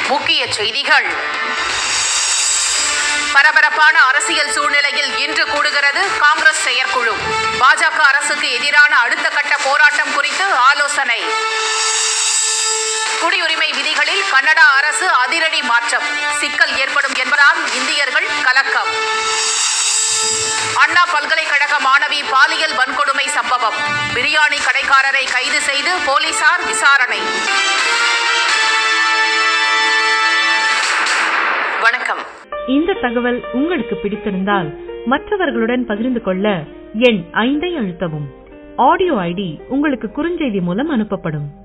முக்கிய செய்திகள் பரபரப்பான அரசியல் சூழ்நிலையில் இன்று கூடுகிறது காங்கிரஸ் செயற்குழு பாஜக அரசுக்கு எதிரான அடுத்த கட்ட போராட்டம் குறித்து ஆலோசனை குடியுரிமை விதிகளில் கனடா அரசு அதிரடி மாற்றம் சிக்கல் ஏற்படும் என்பதால் இந்தியர்கள் கலக்கம் அண்ணா பல்கலைக்கழக மாணவி பாலியல் வன்கொடுமை சம்பவம் பிரியாணி கடைக்காரரை கைது செய்து போலீசார் விசாரணை வணக்கம் இந்த தகவல் உங்களுக்கு பிடித்திருந்தால் மற்றவர்களுடன் பகிர்ந்து கொள்ள எண் ஐந்தை அழுத்தவும் ஆடியோ ஐடி உங்களுக்கு குறுஞ்செய்தி மூலம் அனுப்பப்படும்